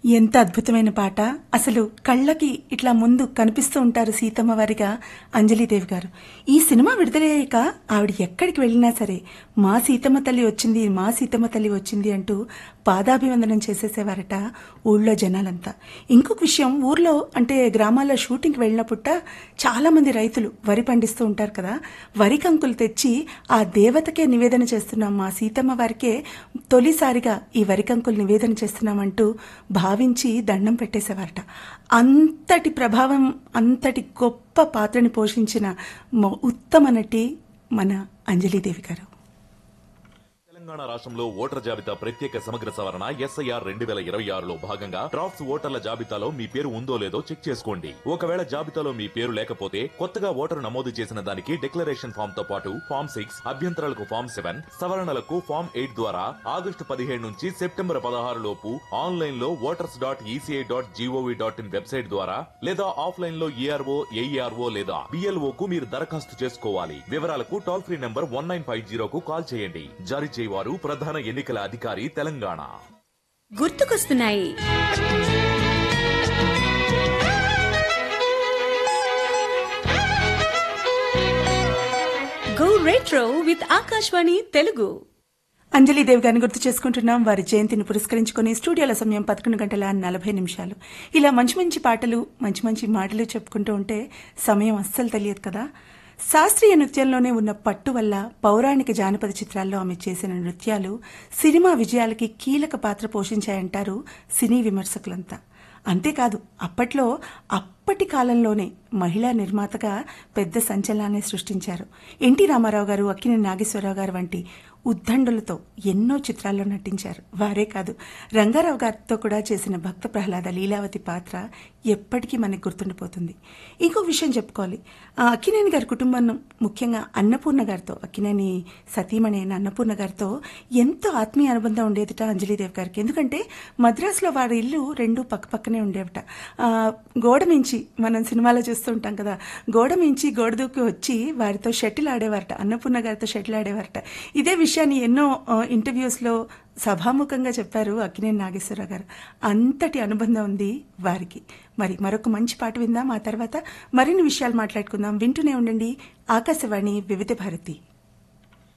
ఎంత అద్భుతమైన పాట అసలు కళ్ళకి ఇట్లా ముందు కనిపిస్తూ ఉంటారు సీతమ్మ వారిగా అంజలీదేవి గారు ఈ సినిమా విడుదలయ్యాక ఆవిడ ఎక్కడికి వెళ్ళినా సరే మా సీతమ్మ తల్లి వచ్చింది మా సీతమ్మ తల్లి వచ్చింది అంటూ పాదాభివందనం చేసేసేవారట ఊళ్ళో జనాలంతా ఇంకొక విషయం ఊర్లో అంటే గ్రామాల్లో షూటింగ్కి వెళ్ళినప్పుట చాలా మంది రైతులు వరి పండిస్తూ ఉంటారు కదా వరి కంకులు తెచ్చి ఆ దేవతకే నివేదన చేస్తున్నాం మా సీతమ్మ వారికే తొలిసారిగా ఈ వరి కంకులు నివేదన చేస్తున్నామంటూ భావించి దండం పెట్టేసేవారట అంతటి ప్రభావం అంతటి గొప్ప పాత్రని పోషించిన మొ- ఉత్తమ నటి మన అంజలీదేవి గారు తెలంగాణ రాష్ట్రంలో ఓటర్ జాబితా ప్రత్యేక సమగ్ర సవరణ ఎస్ఐఆర్ రెండు వేల ఇరవై ఆరులో భాగంగా డ్రాఫ్ట్స్ ఓటర్ల జాబితాలో మీ పేరు ఉందో లేదో చెక్ చేసుకోండి ఒకవేళ జాబితాలో మీ పేరు లేకపోతే కొత్తగా ఓటరు నమోదు చేసిన దానికి డిక్లరేషన్ ఫామ్ తో పాటు ఫామ్ సిక్స్ అభ్యంతరాలకు ఫామ్ సెవెన్ సవరణలకు ఫామ్ ఎయిట్ ద్వారా ఆగస్టు పదిహేడు నుంచి సెప్టెంబర్ పదహారు లోపు ఆన్లైన్ లో voters dot ECI dot GOV dot in website ద్వారా లేదా ఆఫ్లైన్ లో ఈఆర్ఓ ఏఈఆర్ఓ లేదా బిఎల్ఓ కు మీరు దరఖాస్తు చేసుకోవాలి వివరాలకు toll free number one nine five జీరోకు కాల్ చేయండి జారీ చేయవారు ప్రధాన ఎన్నికల అధికారి తెలంగాణ గుర్తుకొస్తున్నాయి go retro with Akashvani Telugu Anjali Devi గారిని గుర్తు చేసుకుంటున్నాం వారి జయంతిని పురస్కరించుకుని స్టూడియోల సమయం పదకొండు గంటల నలభై నిమిషాలు ఇలా మంచి మంచి పాటలు మంచి మంచి మాటలు చెప్పుకుంటూ ఉంటే సమయం అస్సలు తెలియదు కదా శాస్త్రీయ నృత్యంలోనే ఉన్న పట్టు వల్ల పౌరాణిక జానపద చిత్రాల్లో ఆమె చేసిన నృత్యాలు సినిమా విజయాలకి కీలక పాత్ర పోషించాయంటారు సినీ విమర్శకులంతా అంతేకాదు అప్పట్లో అప్పటి కాలంలోనే మహిళా నిర్మాతగా పెద్ద సంచలనాన్ని సృష్టించారు ఎన్టీ రామారావు గారు అక్కినేని నాగేశ్వరరావు గారు వంటి ఉద్దండులతో ఎన్నో చిత్రాల్లో నటించారు వారే కాదు రంగారావు గారితో కూడా చేసిన భక్త ప్రహ్లాద లీలావతి పాత్ర ఎప్పటికీ మనకు గుర్తుండిపోతుంది ఇంకో విషయం చెప్పుకోవాలి ఆ అక్కినేని గారి కుటుంబం ముఖ్యంగా అన్నపూర్ణ గారితో అక్కినేని సతీమణి అయిన అన్నపూర్ణ గారితో ఎంతో ఆత్మీయ అనుబంధం ఉండేదిట అంజలీదేవి గారికి ఎందుకంటే మద్రాసులో వారి ఇల్లు రెండు పక్కపక్కనే ఉండేవట ఆ, గోడ మించి మనం సినిమాలో చూస్తూ ఉంటాం కదా గోడ మించి గోడ దూకి వచ్చి వారితో షటిల్ ఆడేవారట అన్నపూర్ణ గారితో షటిల్ ఆడేవారట ఇదే విషయాన్ని ఎన్నో ఆ, ఇంటర్వ్యూస్లో సభాముఖంగా చెప్పారు అక్కినేని నాగేశ్వరరావు గారు అంతటి అనుబంధం ఉంది వారికి మరి మరొక మంచి పాట విందాం ఆ తర్వాత మరిన్ని విషయాలు మాట్లాడుకుందాం వింటూనే ఉండండి ఆకాశవాణి వివిధ భారతి